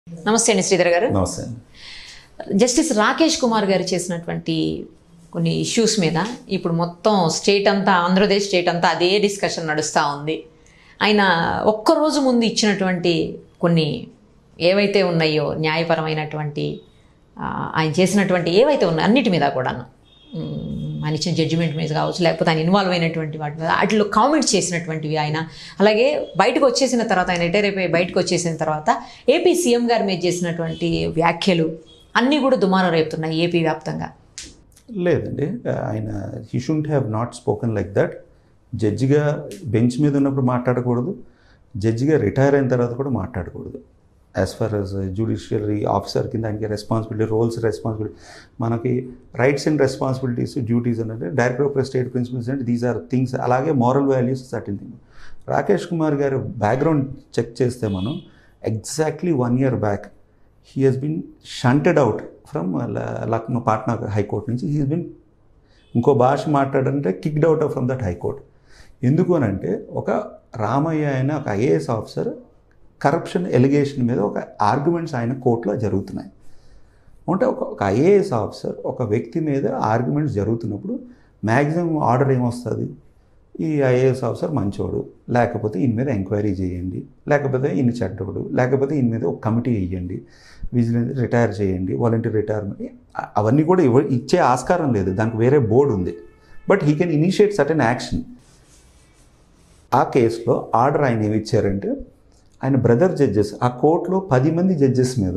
నమస్తే అండి శ్రీధర్ గారు నమస్తే జస్టిస్ రాకేష్ కుమార్ గారు చేసినటువంటి కొన్ని ఇష్యూస్ మీద ఇప్పుడు మొత్తం స్టేట్ అంతా ఆంధ్రప్రదేశ్ స్టేట్ అంతా అదే డిస్కషన్ నడుస్తూ ఉంది ఆయన ఒక్కరోజు ముందు ఇచ్చినటువంటి కొన్ని ఏవైతే ఉన్నాయో న్యాయపరమైనటువంటి ఆ, ఆయన చేసినటువంటి ఏవైతే ఉన్నాయో అన్నిటి మీద కూడాను మ్, ఆయన ఇచ్చిన జడ్జిమెంట్ మీద కావచ్చు లేకపోతే ఆయన ఇన్వాల్వ్ అయినటువంటి వాటి మీద వాటిలో కామెంట్స్ చేసినటువంటివి ఆయన అలాగే బయటకు వచ్చేసిన తర్వాత ఆయన రిటైర్ అయిపోయి బయటకు వచ్చేసిన తర్వాత ఏపీ సీఎం గారి మీద చేసినటువంటి వ్యాఖ్యలు అన్నీ కూడా దుమారం రేపుతున్నాయి ఏపీ వ్యాప్తంగా లేదండి ఆయన he shouldn't have not spoken like that జడ్జిగా బెంచ్ మీద ఉన్నప్పుడు మాట్లాడకూడదు జడ్జిగా రిటైర్ అయిన తర్వాత కూడా మాట్లాడకూడదు as far as judiciary officer కింద ఆయనకి రెస్పాన్సిబిలిటీ రోల్స్ రెస్పాన్సిబిలిటీ మనకి రైట్స్ అండ్ రెస్పాన్సిబిలిటీస్ డ్యూటీస్ అంటే డైరెక్టర్ ఆఫ్ స్టేట్ ప్రిన్సిపల్స్ అంటే దీస్ ఆర్ థింగ్స్ అలాగే moral values certain thing Rakesh Kumar garu background check చేస్తే మనం exactly one year back he has been shunted out from Lucknow Patna high court నుంచి he has been ఇంకో భాష మాట్లాడంటే kicked out from that high court ఎందుకు అని అంటే ఒక రామయ్య అయిన ఒక ఐఏఎస్ ఆఫీసర్ కరప్షన్ ఎలిగేషన్ మీద ఒక ఆర్గ్యుమెంట్స్ ఆయన కోర్టులో జరుగుతున్నాయి అంటే ఒక ఒక ఐఏఎస్ ఆఫీసర్ ఒక వ్యక్తి మీద ఆర్గ్యుమెంట్స్ జరుగుతున్నప్పుడు మ్యాక్సిమం ఆర్డర్ ఏమొస్తుంది ఈ ఐఏఎస్ ఆఫీసర్ మంచోడు లేకపోతే ఈయన మీద ఎంక్వైరీ చేయండి లేకపోతే ఈయన చెడ్డోడు లేకపోతే ఈయన మీద ఒక కమిటీ వేయండి విజిలెన్స్ రిటైర్ చేయండి వాలంటీర్ రిటైర్మెంట్ అవన్నీ కూడా ఇవ్వ ఇచ్చే ఆస్కారం లేదు దానికి వేరే బోర్డు ఉంది but he can initiate certain action ఆ కేసులో ఆర్డర్ ఆయన ఏమి ఇచ్చారంటే ఆయన బ్రదర్ జడ్జెస్ ఆ కోర్టులో పది మంది జడ్జెస్ మీద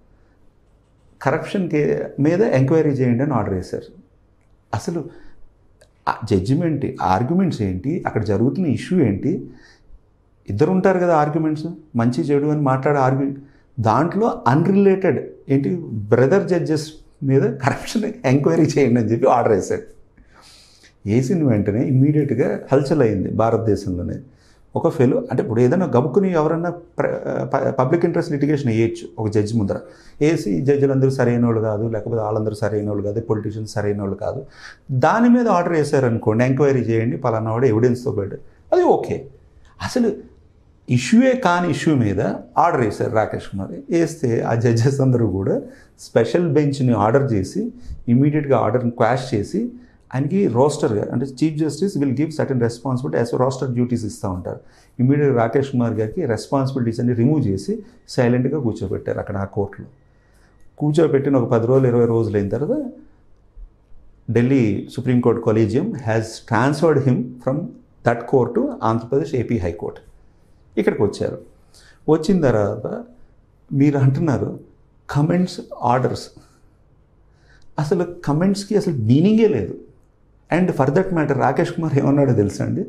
కరప్షన్ కే మీద ఎంక్వైరీ చేయండి అని ఆర్డర్ వేశారు అసలు జడ్జిమెంట్ ఆర్గ్యుమెంట్స్ ఏంటి అక్కడ జరుగుతున్న ఇష్యూ ఏంటి ఇద్దరు ఉంటారు కదా ఆర్గ్యుమెంట్స్ మంచి చెడు అని మాట్లాడే ఆర్గ్యూ దాంట్లో అన్రిలేటెడ్ ఏంటి బ్రదర్ జడ్జెస్ మీద కరప్షన్ ఎంక్వైరీ చేయండి అని చెప్పి ఆర్డర్ వేశాడు వేసిన వెంటనే ఇమ్మీడియట్గా హల్చల్ అయింది భారతదేశంలోనే ఒక ఫెలో అంటే ఇప్పుడు ఏదైనా గబుక్కుని ఎవరన్నా పబ్లిక్ ఇంట్రెస్ట్ లిటిగేషన్ వేయచ్చు ఒక జడ్జి ముందర వేసి ఈ జడ్జిలందరూ సరైన వాళ్ళు కాదు లేకపోతే వాళ్ళందరూ సరైన వాళ్ళు కాదు పొలిటీషియన్స్ సరైన వాళ్ళు కాదు దాని మీద ఆర్డర్ వేశారనుకోండి ఎంక్వైరీ చేయండి పలానా వాడు ఎవిడెన్స్తో పెట్టు అది ఓకే అసలు ఇష్యూయే కాని ఇష్యూ మీద ఆర్డర్ వేశారు రాకేష్ కుమార్ వేస్తే ఆ జడ్జెస్ అందరూ కూడా స్పెషల్ బెంచ్ని ఆర్డర్ చేసి ఇమీడియట్గా ఆర్డర్ని క్వాష్ చేసి ఆయనకి రోస్టర్ అంటే chief justice will give certain responsibility as roster duties ఇస్తూ ఉంటారు ఇమీడియట్గా రాకేష్ కుమార్ గారికి రెస్పాన్సిబిలిటీస్ అన్ని రిమూవ్ చేసి సైలెంట్గా కూర్చోబెట్టారు అక్కడ ఆ కోర్టులో కూర్చోబెట్టిన ఒక పది రోజులు ఇరవై రోజులు అయిన తర్వాత Delhi supreme court collegium has transferred him from that court to Andhra Pradesh AP high court ఇక్కడికి వచ్చారు వచ్చిన తర్వాత మీరు అంటున్నారు కమెంట్స్ ఆర్డర్స్ అసలు కమెంట్స్కి అసలు మీనింగే లేదు and for that matter Rakesh Kumar ఏమన్నాడో తెలుసా అండి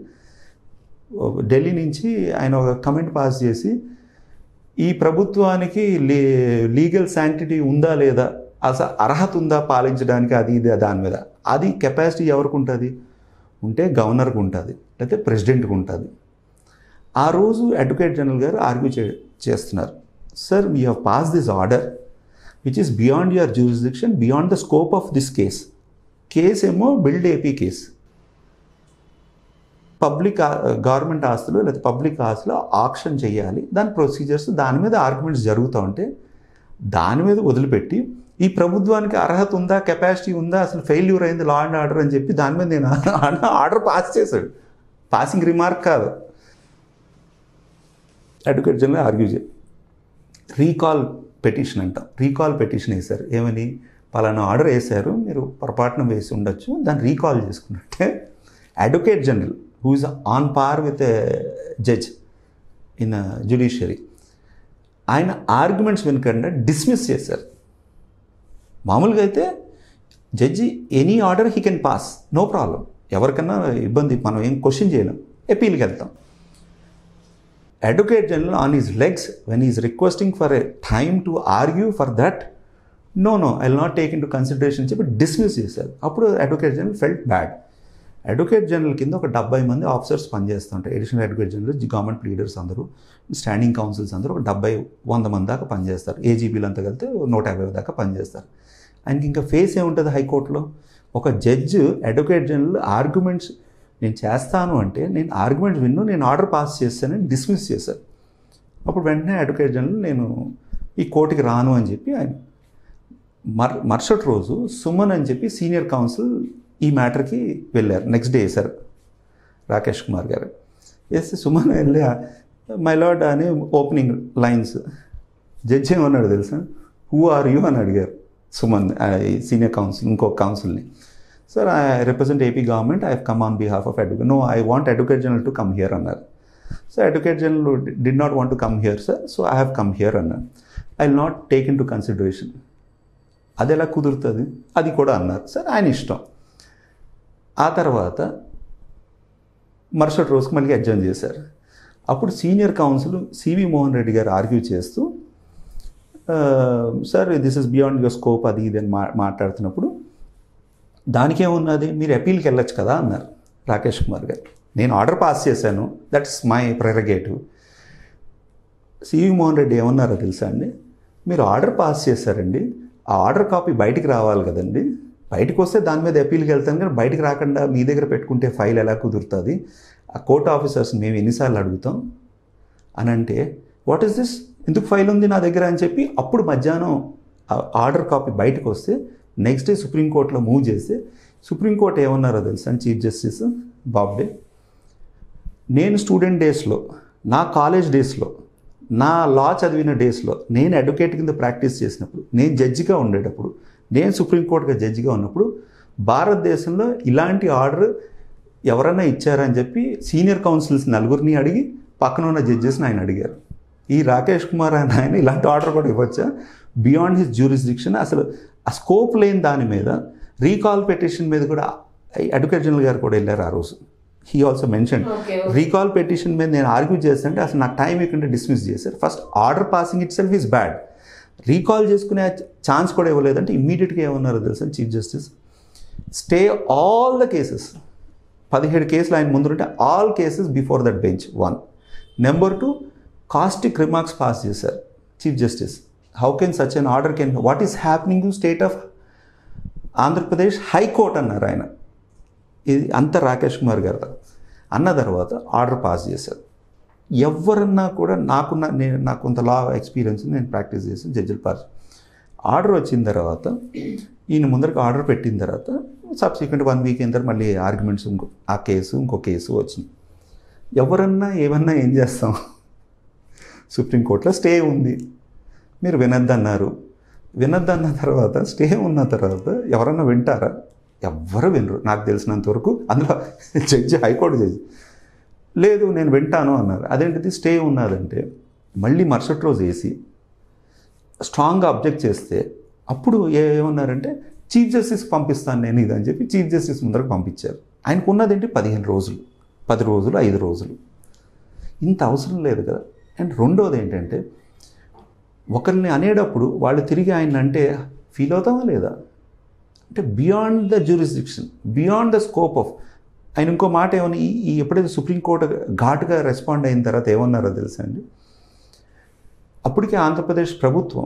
ఢిల్లీ నుంచి ఆయన ఒక కమెంట్ పాస్ చేసి ఈ ప్రభుత్వానికి లీ లీగల్ శాంక్టిటీ ఉందా లేదా అసలు అర్హత ఉందా పాలించడానికి అది ఇది దాని మీద అది కెపాసిటీ ఎవరికి ఉంటుంది ఉంటే గవర్నర్కి ఉంటుంది లేకపోతే ప్రెసిడెంట్కి ఉంటుంది ఆ రోజు అడ్వకేట్ జనరల్ గారు ఆర్గ్యూ చే చేస్తున్నారు sir we have pass this order which is beyond your jurisdiction beyond the scope of this case case ఏమో build AP case public government ఆస్తులు లేదా పబ్లిక్ ఆస్తులు ఆక్షన్ చేయాలి దాని ప్రొసీజర్స్ దాని మీద ఆర్గ్యుమెంట్స్ జరుగుతూ ఉంటే దాని మీద వదిలిపెట్టి ఈ ప్రభుత్వానికి అర్హత ఉందా కెపాసిటీ ఉందా అసలు ఫెయిల్యూర్ అయింది లా అండ్ ఆర్డర్ అని చెప్పి దాని మీద నేను ఆర్డర్ పాస్ చేశాడు పాసింగ్ రిమార్క్ కాదు అడ్వకేట్ జనరల్ ఆర్గ్యూ చే రీకాల్ పెటిషన్ అంటాం రీకాల్ పెటిషన్ వేశారు ఏమని పలానా ఆర్డర్ వేశారు మీరు పొరపాటున వేసి ఉండొచ్చు దాన్ని రీకాల్ చేసుకున్నట్టే advocate general who is on par with judge in judiciary ఆయన ఆర్గ్యుమెంట్స్ వినకుండా డిస్మిస్ చేశారు మామూలుగా అయితే judge any order he can pass no problem ఎవరికన్నా ఇబ్బంది మనం ఏం క్వశ్చన్ చేయలేం ఎపీల్కి వెళ్తాం advocate general on his legs when is requesting for a time to argue for that no no I not take into consideration చెప్పి dismiss చేశారు అప్పుడు advocate general felt bad advocate general కింద ఒక డెబ్బై మంది ఆఫీసర్స్ పనిచేస్తుంటారు additional advocate general government leaders అందరూ standing counsels అందరూ ఒక డెబ్బై వంద మంది దాకా పనిచేస్తారు ఏజీబీలు అంతా కలిపితే నూట యాభై దాకా పనిచేస్తారు ఆయనకి ఇంకా ఫేస్ ఏముంటుంది హైకోర్టులో ఒక జడ్జ్ అడ్వకేట్ జనరల్ ఆర్గ్యుమెంట్స్ నేను చేస్తాను అంటే నేను ఆర్గ్యుమెంట్స్ విన్ను నేను ఆర్డర్ పాస్ చేస్తానని డిస్మిస్ చేశాను అప్పుడు వెంటనే అడ్వకేట్ జనరల్ నేను ఈ కోర్టుకి రాను అని చెప్పి ఆయన మర్ మరుసటి రోజు సుమన్ అని చెప్పి సీనియర్ కౌన్సిల్ ఈ మ్యాటర్కి వెళ్ళారు next day sir Rakesh Kumar garu వేస్తే సుమన్ వెళ్ళి మై లార్డ్ అని ఓపెనింగ్ లైన్స్ జడ్జి ఏమన్నాడు తెలుసా హూ ఆర్ యూ అని అడిగారు సుమన్ సీనియర్ కౌన్సిల్ ఇంకొక కౌన్సిల్ని sir I represent AP government I come on behalf of advocate no I want advocate general to come here అన్నారు so advocate general did not want to come here sir so I have come here అన్నారు I will not take into consideration అది ఎలా కుదురుతుంది అది కూడా అన్నారు sir ఆయన ఇష్టం ఆ తర్వాత మరుసటి రోజుకి మళ్ళీ అడ్జర్న్ చేశారు అప్పుడు senior counsel CV Mohan Reddy garu argue చేస్తూ sir this is beyond your scope అది ఇది అని మా మాట్లాడుతున్నప్పుడు దానికేమున్నది మీరు అపీల్కి వెళ్ళొచ్చు కదా అన్నారు రాకేష్ కుమార్ గారు నేను ఆర్డర్ పాస్ చేశాను that's my prerogative CV Mohan Reddy ఏమన్నారో తెలుసా అండి మీరు ఆర్డర్ పాస్ చేశారండి ఆ ఆర్డర్ కాపీ బయటికి రావాలి కదండి బయటకు వస్తే దాని మీద అపీల్కి వెళ్తాను కానీ బయటికి రాకుండా మీ దగ్గర పెట్టుకుంటే ఫైల్ ఎలా కుదురుతుంది ఆ కోర్ట్ ఆఫీసర్స్ మేము ఎన్నిసార్లు అడుగుతాం అని అంటే వాట్ ఈస్ దిస్ ఎందుకు ఫైల్ ఉంది నా దగ్గర అని చెప్పి అప్పుడు మధ్యాహ్నం ఆ ఆర్డర్ కాపీ బయటకు వస్తే నెక్స్ట్ డే సుప్రీంకోర్టులో మూవ్ చేస్తే సుప్రీంకోర్టు ఏమన్నారో తెలుసా చీఫ్ జస్టిస్ బాబ్డే నేను స్టూడెంట్ డేస్లో నా కాలేజ్ డేస్లో నా లా చదివిన డేస్లో నేను అడ్వకేట్ కింద ప్రాక్టీస్ చేసినప్పుడు నేను జడ్జిగా ఉండేటప్పుడు నేను సుప్రీంకోర్టుగా జడ్జిగా ఉన్నప్పుడు భారతదేశంలో ఇలాంటి ఆర్డర్ ఎవరైనా ఇచ్చారా అని చెప్పి సీనియర్ కౌన్సిల్స్ నలుగురిని అడిగి పక్కన ఉన్న జడ్జెస్ని ఆయన అడిగారు ఈ రాకేష్ కుమార్ అని ఆయన ఇలాంటి ఆర్డర్ కూడా ఇవ్వచ్చా బియాండ్ హిస్ జ్యూరిస్డిక్షన్ అసలు ఆ స్కోప్ లేని దాని మీద రీకాల్ పెటిషన్ మీద కూడా అడ్వకేట్ జనరల్ గారు కూడా వెళ్ళారు ఆ రోజు he also mention recall petition మీద నేను ఆర్గ్యూ చేస్తుంటే అసలు నాకు టైం ఇవ్వకుండా డిస్మిస్ చేశారు first order passing it self is bad recall చేసుకునే ఛాన్స్ కూడా ఇవ్వలేదంటే ఇమ్మీడియట్గా ఏమన్నారో తెలుసా chief justice stay all the cases పదిహేడు కేసులు ఆయన ముందుంటే all cases before that bench one number two caustic remarks pass చేశారు chief justice how can such an order can what is happening to state of Andhra Pradesh high court అన్నారు ఆయన ఇది అంత రాకేష్ కుమార్ గారు అన్న తర్వాత ఆర్డర్ పాస్ చేశారు ఎవరన్నా కూడా నాకున్న నేను నాకు కొంత లా ఎక్స్పీరియన్స్ నేను ప్రాక్టీస్ చేసి జడ్జిల పాస్ ఆర్డర్ వచ్చిన తర్వాత ఈయన ముందరకు ఆర్డర్ పెట్టిన తర్వాత సబ్సిక్వెంట్ వన్ వీక్ అయిన తర్వాత మళ్ళీ ఆర్గ్యుమెంట్స్ ఇంకో ఆ కేసు ఇంకో కేసు వచ్చింది ఎవరన్నా ఏమన్నా ఏం చేస్తాం సుప్రీంకోర్టులో స్టే ఉంది మీరు వినద్దన్నారు వినద్దన్న తర్వాత స్టే ఉన్న తర్వాత ఎవరన్నా వింటారా ఎవ్వరు వినరు నాకు తెలిసినంత వరకు అందులో జడ్జి హైకోర్టు జడ్జి లేదు నేను వింటాను అన్నారు అదేంటిది స్టే ఉన్నదంటే మళ్ళీ మరుసటి రోజు వేసి స్ట్రాంగ్గా అబ్జెక్ట్ చేస్తే అప్పుడు ఏ- ఏమన్నారంటే చీఫ్ జస్టిస్ పంపిస్తాను నేను ఇది అని చెప్పి చీఫ్ జస్టిస్ ముందరకు పంపించారు ఆయనకు ఉన్నదేంటి పదిహేను రోజులు పది రోజులు ఐదు రోజులు ఇంత అవసరం లేదు కదా అండ్ రెండోది ఏంటంటే ఒకరిని అనేటప్పుడు వాళ్ళు తిరిగి ఆయన అంటే ఫీల్ అవుతామా లేదా అంటే beyond the jurisdiction beyond the scope of ఆయన ఇంకో మాట ఏమని ఈ- ఈ ఎప్పుడైతే సుప్రీంకోర్టు ఘాటుగా రెస్పాండ్ అయిన తర్వాత ఏమన్నారో తెలుసా అండి అప్పటికే ఆంధ్రప్రదేశ్ ప్రభుత్వం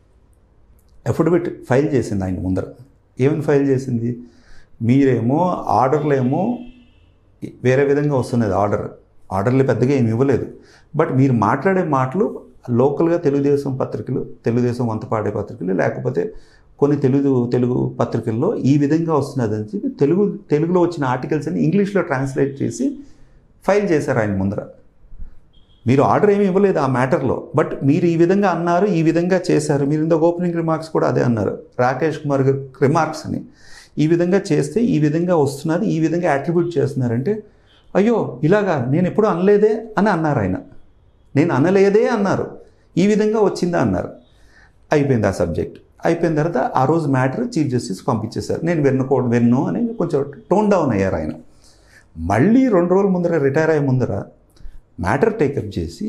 అఫిడవిట్ ఫైల్ చేసింది ఆయన ముందర ఏమని ఫైల్ చేసింది మీరేమో ఆర్డర్లేమో వేరే విధంగా వస్తున్నది ఆర్డర్ ఆర్డర్లు పెద్దగా ఏమి ఇవ్వలేదు బట్ మీరు మాట్లాడే మాటలు లోకల్గా తెలుగుదేశం పత్రికలు తెలుగుదేశం వంతపాడే పత్రికలు లేకపోతే కొన్ని తెలుగు తెలుగు పత్రికల్లో ఈ విధంగా వస్తున్నది అని చెప్పి తెలుగు తెలుగులో వచ్చిన ఆర్టికల్స్ అని ఇంగ్లీష్లో ట్రాన్స్లేట్ చేసి ఫైల్ చేశారు ఆయన ముందర మీరు ఆర్డర్ ఏమీ ఇవ్వలేదు ఆ మ్యాటర్లో బట్ మీరు ఈ విధంగా అన్నారు ఈ విధంగా చేశారు మీరు ఇంత ఓపెనింగ్ రిమార్క్స్ కూడా అదే అన్నారు రాకేష్ కుమార్ గారు రిమార్క్స్ అని ఈ విధంగా చేస్తే ఈ విధంగా వస్తున్నది ఈ విధంగా యాట్రిబ్యూట్ చేస్తున్నారంటే అయ్యో ఇలాగా నేను ఎప్పుడు అనలేదే అని అన్నారు ఆయన నేను అనలేదే అన్నారు ఈ విధంగా వచ్చిందా అన్నారు అయిపోయింది ఆ సబ్జెక్ట్ అయిపోయిన తర్వాత ఆ రోజు మ్యాటర్ చీఫ్ జస్టిస్ పంపించేశారు నేను విన్నకూడదు విన్ను అని కొంచెం టోన్ డౌన్ అయ్యారు ఆయన మళ్ళీ రెండు రోజుల ముందర రిటైర్ అయ్యే ముందర మ్యాటర్ టేకప్ చేసి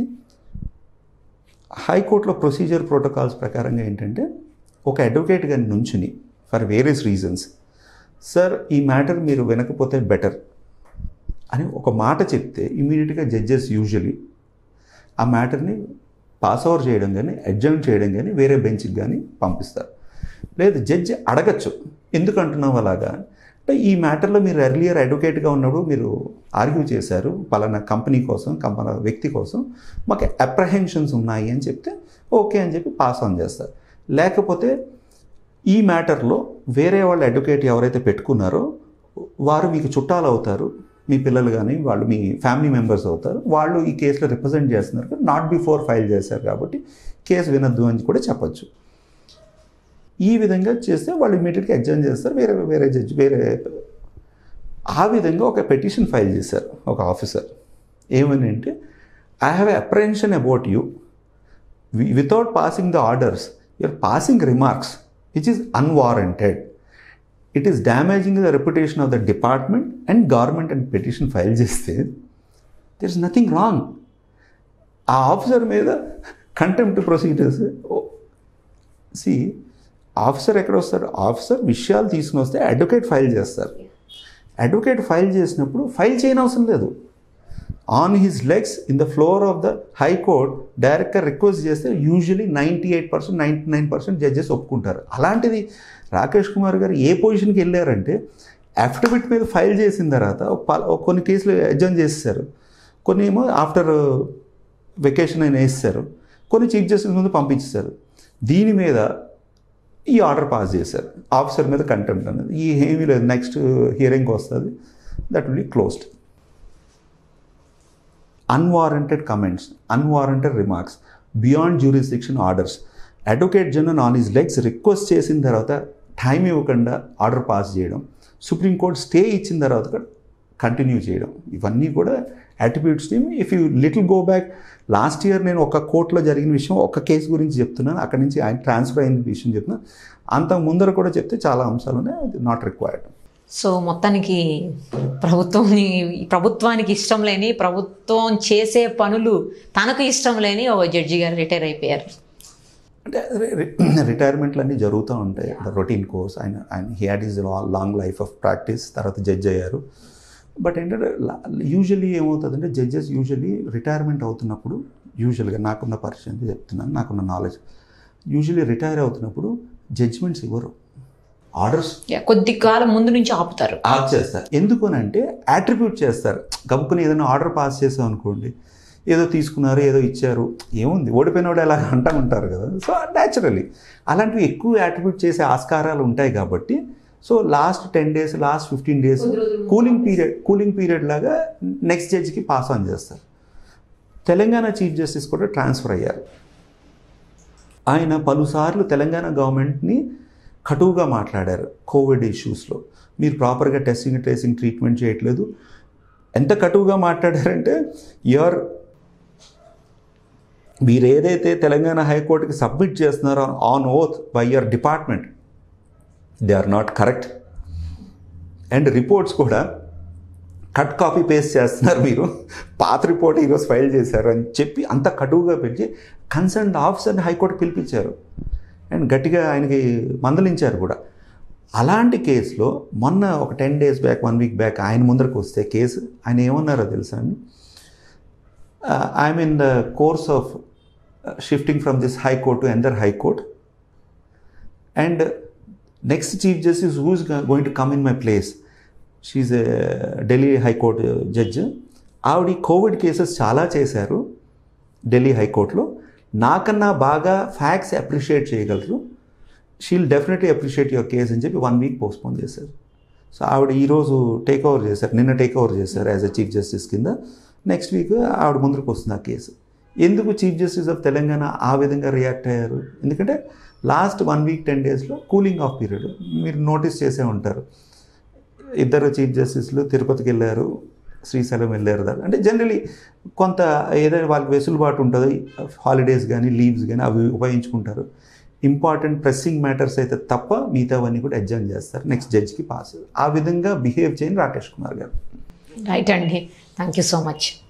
హైకోర్టులో ప్రొసీజర్ ప్రోటోకాల్స్ ప్రకారంగా ఏంటంటే ఒక అడ్వకేట్ గారిని నుంచుని ఫర్ వేరియస్ రీజన్స్ సార్ ఈ మ్యాటర్ మీరు వినకపోతే బెటర్ అని ఒక మాట చెప్తే ఇమీడియట్గా జడ్జెస్ యూజువలీ ఆ మ్యాటర్ని పాస్ ఓవర్ చేయడం కానీ అడ్జర్న్ చేయడం కానీ వేరే బెంచ్కి కానీ పంపిస్తారు లేదు జడ్జి అడగచ్చు ఎందుకు అంటున్నావు అలాగా అంటే ఈ మ్యాటర్లో మీరు ఎర్లియర్ అడ్వకేట్గా ఉన్నప్పుడు మీరు ఆర్గ్యూ చేశారు పలానా కంపెనీ కోసం కంపెనీ వ్యక్తి కోసం మాకు అప్రహెన్షన్స్ ఉన్నాయి అని చెప్తే ఓకే అని చెప్పి పాస్ ఆన్ చేస్తారు లేకపోతే ఈ మ్యాటర్లో వేరే వాళ్ళు అడ్వకేట్ ఎవరైతే పెట్టుకున్నారో వారు మీకు చుట్టాలు అవుతారు మీ పిల్లలు కానీ వాళ్ళు మీ ఫ్యామిలీ మెంబర్స్ అవుతారు వాళ్ళు ఈ కేసులో రిప్రజెంట్ చేస్తున్నారు నాట్ బిఫోర్ ఫైల్ చేశారు కాబట్టి కేసు వినొద్దు అని కూడా చెప్పొచ్చు ఈ విధంగా చేస్తే వాళ్ళు ఇమీడియట్గా ఎగ్జామ్ చేస్తారు వేరే వేరే జడ్జి వేరే ఆ విధంగా ఒక పెటిషన్ ఫైల్ చేశారు ఒక ఆఫీసర్ ఏమని అంటే I have apprehension about you without passing the orders you're passing remarks which is unwarranted it is damaging the reputation of the department and government and petition file చేస్తే there is nothing wrong ఆ officer మీద contempt procedures సి officer ఎక్కడ వస్తారు officer విషయాలు తీసుకుని వస్తే advocate file చేస్తారు అడ్వకేట్ ఫైల్ చేసినప్పుడు ఫైల్ చేయనవసరం లేదు on his legs in the floor of the high court డైరెక్ట్గా రిక్వెస్ట్ చేస్తే usually ninety eight percent ninety nine percent judges ఒప్పుకుంటారు అలాంటిది రాకేష్ కుమార్ గారు ఏ పొజిషన్కి వెళ్ళారంటే అఫిడవిట్ మీద ఫైల్ చేసిన తర్వాత ఒక పల- ఒక కొన్ని కేసులు అడ్జర్న్ చేసేసారు కొన్ని ఏమో ఆఫ్టర్ వెకేషన్ అయినా వేసేసారు కొన్ని చీఫ్ జస్టిస్ ముందు పంపించేశారు దీని మీద ఈ ఆర్డర్ పాస్ చేశారు ఆఫీసర్ మీద కంటెంప్ట్ అనేది ఈ ఏమీ లేదు నెక్స్ట్ హియరింగ్ వస్తుంది that will be closed unwarranted comments unwarranted remarks beyond jurisdiction orders advocate general on his legs request చేసిన తర్వాత టైం ఇవ్వకుండా ఆర్డర్ పాస్ చేయడం సుప్రీంకోర్టు స్టే ఇచ్చిన తర్వాత కంటిన్యూ చేయడం ఇవన్నీ కూడా attitudes team if you little go back last year నేను ఒక కోర్టులో జరిగిన విషయం ఒక కేసు గురించి చెప్తున్నాను అక్కడి నుంచి ఆయన ట్రాన్స్ఫర్ అయిన విషయం చెప్తున్నాను అంత ముందర కూడా చెప్తే చాలా అంశాలు ఉన్నాయి అది నాట్ రిక్వైర్డ్ సో మొత్తానికి ప్రభుత్వంని ప్రభుత్వానికి ఇష్టం లేని ప్రభుత్వం చేసే పనులు తనకు ఇష్టం లేని ఓ జడ్జి గారు రిటైర్ అయిపోయారు అంటే రిటైర్మెంట్లు అన్నీ జరుగుతూ ఉంటాయి రొటీన్ కోర్స్ ఆయన ఆయన he had is long life of practice తర్వాత జడ్జ్ అయ్యారు బట్ ఏంటంటే యూజువల్లీ ఏమవుతుందంటే జడ్జెస్ యూజువల్లీ రిటైర్మెంట్ అవుతున్నప్పుడు యూజువల్గా నాకున్న పరిచయం చెప్తున్నాను నాకున్న నాలెడ్జ్ యూజువల్లీ రిటైర్ అవుతున్నప్పుడు జడ్జిమెంట్స్ ఇవ్వరు ఆర్డర్స్ యా, కొద్ది కాలం ముందు నుంచి ఆపుతారు ఆఫ్ చేస్తారు ఎందుకు అని అంటే యాట్రిబ్యూట్ చేస్తారు గబుక్కుని ఏదైనా ఆర్డర్ పాస్ చేసాం అనుకోండి ఏదో తీసుకున్నారు ఏదో ఇచ్చారు ఏముంది ఓడిపోయినోడు ఎలా అంటా ఉంటారు కదా సో న్యాచురలీ అలాంటివి ఎక్కువ యాట్రిబ్యూట్ చేసే ఆస్కారాలు ఉంటాయి కాబట్టి so last ten days last fifteen days cooling period cooling period లాగా నెక్స్ట్ జడ్జికి పాస్ ఆన్ చేస్తారు తెలంగాణ చీఫ్ జస్టిస్ కూడా ట్రాన్స్ఫర్ అయ్యారు ఆయన పలుసార్లు తెలంగాణ గవర్నమెంట్ని కటువుగా మాట్లాడారు కోవిడ్ ఇష్యూస్లో మీరు ప్రాపర్గా టెస్టింగ్ ట్రేసింగ్ ట్రీట్మెంట్ చేయట్లేదు ఎంత కటువుగా మాట్లాడారంటే యువర్ మీరు ఏదైతే తెలంగాణ హైకోర్టుకి సబ్మిట్ చేస్తున్నారో on oath by your department they are not correct and reports కూడా కట్ కాపీ పేస్ట్ చేస్తున్నారు మీరు పాత రిపోర్ట్ ఈరోజు ఫైల్ చేశారు అని చెప్పి అంత కటువుగా పెట్టి కన్సర్న్ ఆఫీసర్ని హైకోర్టు పిలిపించారు అండ్ గట్టిగా ఆయనకి మందలించారు కూడా అలాంటి కేసులో మొన్న ఒక ten days back one week back ఆయన ముందరకు వస్తే కేసు ఆయన ఏమన్నారో తెలుసా అండి I'm in the course of shifting from this high court to another high court and next chief justice who is going to come in my place she Delhi high court judge ఆవిడ covid cases చాలా చేశారు ఢిల్లీ హైకోర్టులో నాకన్నా బాగా facts appreciate చేయగలరు she'll definitely appreciate your case అని చెప్పి one week postpone చేశారు సో ఆవిడ ఈరోజు టేక్ ఓవర్ చేశారు నిన్న టేక్ ఓవర్ చేశారు యాజ్ అ చీఫ్ జస్టిస్ కింద నెక్స్ట్ వీక్ ఆవిడ ముందుకు వస్తుంది ఆ కేసు ఎందుకు చీఫ్ జస్టిస్ ఆఫ్ తెలంగాణ ఆ విధంగా రియాక్ట్ అయ్యారు ఎందుకంటే లాస్ట్ వన్ వీక్ టెన్ డేస్లో కూలింగ్ ఆఫ్ పీరియడ్ మీరు నోటీస్ చేసే ఉంటారు ఇద్దరు చీఫ్ జస్టిస్లు తిరుపతికి వెళ్ళారు శ్రీశైలం వెళ్ళారు దాకా అంటే జనరలీ కొంత ఏదైనా వాళ్ళకి వెసులుబాటు ఉంటుంది హాలిడేస్ కానీ లీవ్స్ కానీ అవి ఉపయోగించుకుంటారు ఇంపార్టెంట్ ప్రెస్సింగ్ మ్యాటర్స్ అయితే తప్ప మిగతావన్నీ కూడా ఎగ్జామ్ చేస్తారు నెక్స్ట్ జడ్జ్కి పాస్ ఆ విధంగా బిహేవ్ చేయని రాకేష్ కుమార్ గారు రైట్ అండి థ్యాంక్ యూ సో మచ్